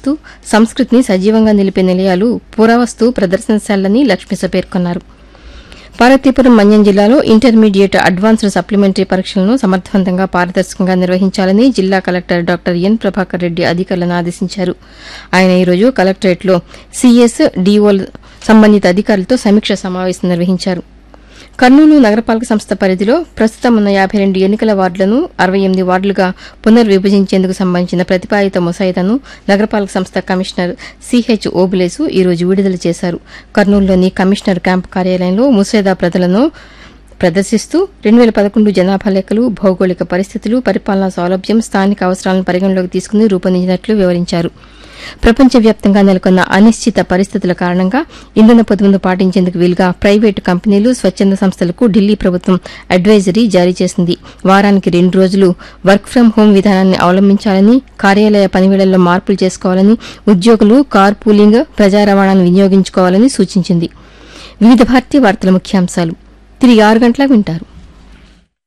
అందిస్తూ సంస్కృతిని సజీవంగా నిలిపే నిలయాలు పురావస్తు ప్రదర్శనశాలని లక్ష్మీస పేర్కొన్నారు పార్వతీపురం మన్యం జిల్లాలో ఇంటర్మీడియట్ అడ్వాన్స్డ్ సప్లిమెంటరీ పరీక్షలను సమర్థవంతంగా పారదర్శకంగా నిర్వహించాలని జిల్లా collector doctor N Prabhakar Reddy అధికారులను ఆదేశించారు ఆయన ఈరోజు కలెక్టరేట్లో సీఎస్ డీఓల సంబంధిత అధికారులతో సమీక్ష సమావేశం నిర్వహించారు కర్నూలు నగరపాలక సంస్థ పరిధిలో ప్రస్తుతం ఉన్న యాభై రెండు ఎన్నికల వార్డులను అరవై ఎనిమిది వార్డులుగా పునర్విభజించేందుకు సంబంధించిన ప్రతిపాదిత ముసాయిదాను నగరపాలక సంస్థ కమిషనర్ సిహెచ్ ఓబులేసు ఈ రోజు విడుదల చేశారు కర్నూలులోని కమిషనర్ క్యాంపు కార్యాలయంలో ముసాయిదా ప్రతులను ప్రదర్శిస్తూ రెండు వేల పదకొండు జనాభా లెక్కలు భౌగోళిక పరిస్థితులు పరిపాలనా సౌలభ్యం స్థానిక అవసరాలను పరిగణలోకి తీసుకుని రూపొందించినట్లు వివరించారు ప్రపంచవ్యాప్తంగా నెలకొన్న అనిశ్చిత పరిస్థితుల కారణంగా ఇంధన పొదుపును పాటించేందుకు వీలుగా ప్రైవేటు కంపెనీలు స్వచ్ఛంద సంస్థలకు ఢిల్లీ ప్రభుత్వం అడ్వైజరీ జారీ చేసింది వారానికి రెండు రోజులు వర్క్ ఫ్రం హోం విధానాన్ని అవలంబించాలని కార్యాలయ పనివేళల్లో మార్పులు చేసుకోవాలని ఉద్యోగులు కార్ పూలింగ్ ప్రజా రవాణాను వినియోగించుకోవాలని సూచించింది వివిధ భారతీయ వార్తల ముఖ్యాంశాలు తిరిగి ఆరు గంటలకు వింటారు